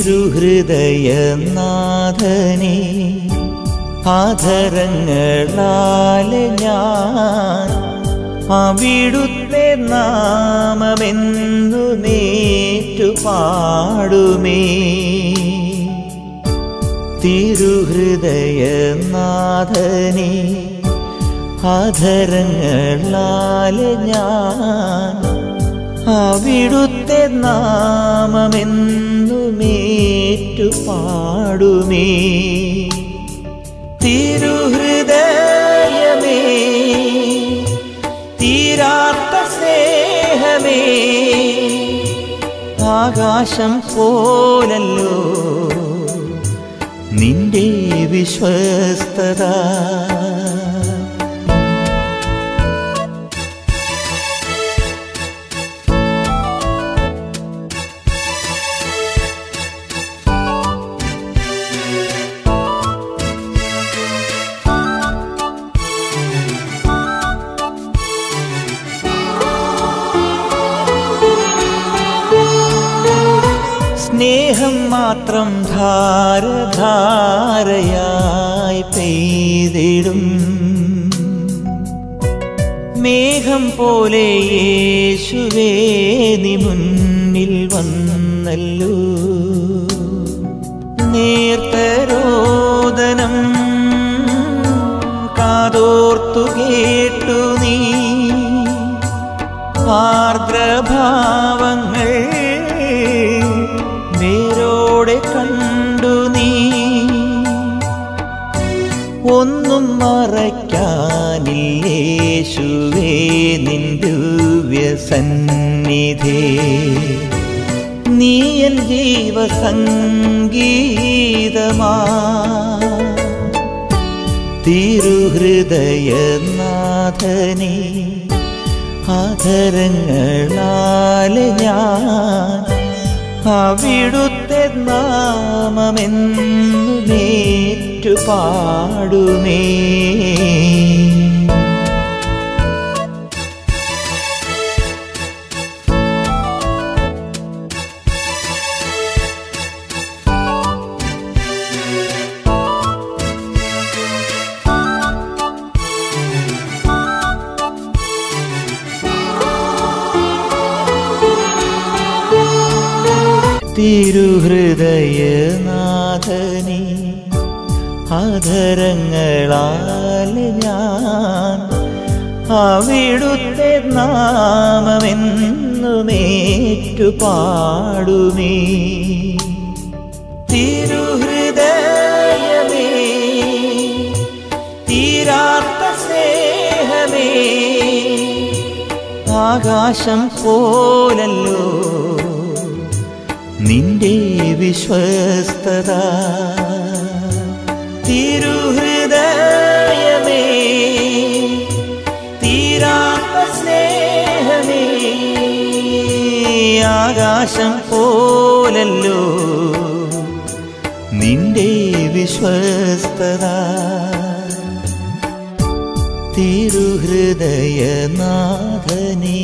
തിരുഹൃദയനാഥനെ ആധരങ്ങളാലെ ഞാൻ അവിടുത്തെ നാമമെന്നു നേറ്റു പാടുമേ തിരുഹൃദയനാഥനെ ആധരങ്ങളാലെ ഞാൻ അവിടുത്തെ നാമമെന്നു മേറ്റു പാടുമേ തിരുഹൃദയമേ തീരാത്ത സ്നേഹമേ ആകാശം പോലല്ലോ നിന്റെ വിശ്വസ്തത സ്നേഹം മാത്രം ധാരധാരയായി പെയ്തിടും മേഘം പോലെ യേശുവേ നീ മുന്നിൽ വന്നല്ലോ നേർത്തരോദനം കാതോർത്തു കേട്ടു നീ ആർദ്രഭാവങ്ങൾ നേരോടെ കണ്ടു നീ ഒന്നും മറയ്ക്കാനില്ലേശുവേ നിൻ ദിവ്യസന്നിധേ നീ എൻ ജീവസംഗീതമാ തിരുഹൃദയനാഥനെ ആധരങ്ങളാലെ ഞാൻ അവിടുത്തെ നാമമെന്നു നേറ്റു പാടുമേ തിരുഹൃദയനാഥനെ ആധരങ്ങളാൽ ഞാൻ അവിടുത്തെ നാമമെന്നുമേറ്റു പാടുമേ തിരുഹൃദയമേ തീരാത്ത സ്നേഹമേ ആകാശം പോലല്ലോ നിന്റെ വിശ്വസ്തത തിരുഹൃദയമേ തീരാത്ത സ്നേഹമേ ആകാശം പോലല്ലോ നിന്റെ വിശ്വസ്തത തിരുഹൃദയനാഥനേ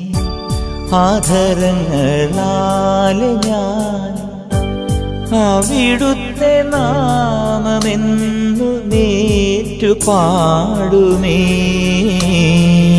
ആധരങ്ങളാൽ ഞാൻ അവിടുത്തെ നാമമെന്നു നേറ്റു പാടുമേ